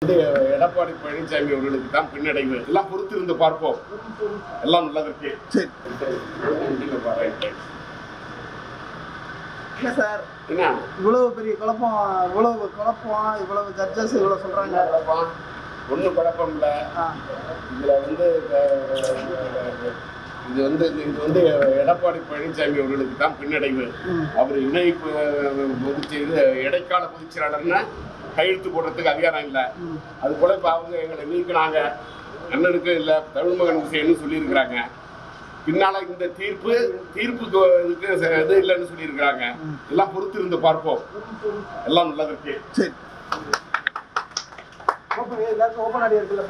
வந்து எடப்பாடி பழனிசாமி அவர்களுக்கு தான் பின்னடைவு எல்லாம் பொறுத்து இருந்து பார்ப்போம் எல்லாம் நல்லதற்கு சரி நன்றிங்க பாராட்டு. இல்ல சார் என்ன இவ்வளவு பெரிய குழப்பம் இவ்வளவு குழப்பம் இவ்வளவு ஜட்ஜஸ் இவ்வளவு சொல்றாங்க குழப்பம் ஒன்றும் குழப்பம் இல்லை ஆ, இதுல வந்து அஹ், இது வந்து இது வந்து எடப்பாடி பழனிசாமி அவர்களுக்கு தான் பின்னடைவு ம், அவர் இணை பொ- பொதுச் இது இடைக்கால பொதுச் செயலாளர்னா கையெழுத்து போடுறதுக்கு அதிகாரம் இல்லை ம். அது போல இப்போ அவங்க எங்களை நீக்கினாங்க அண்ணனுக்கு இல்லை தமிழ் மகன் விஷயம்னு சொல்லியிருக்கிறாங்க பின்னால இந்த தீர்ப்பு தீர்ப்புக்கு இதுக்கு ச- இது இல்லைன்னு சொல்லியிருக்கிறாங்க எல்லாம் பொறுத்து இருந்து பார்ப்போம் எல்லாம் நல்லதற்கு சரி ஓப்பன் எல்லாருக்கும் ஓப்பன் ஆடி இருக்குல்ல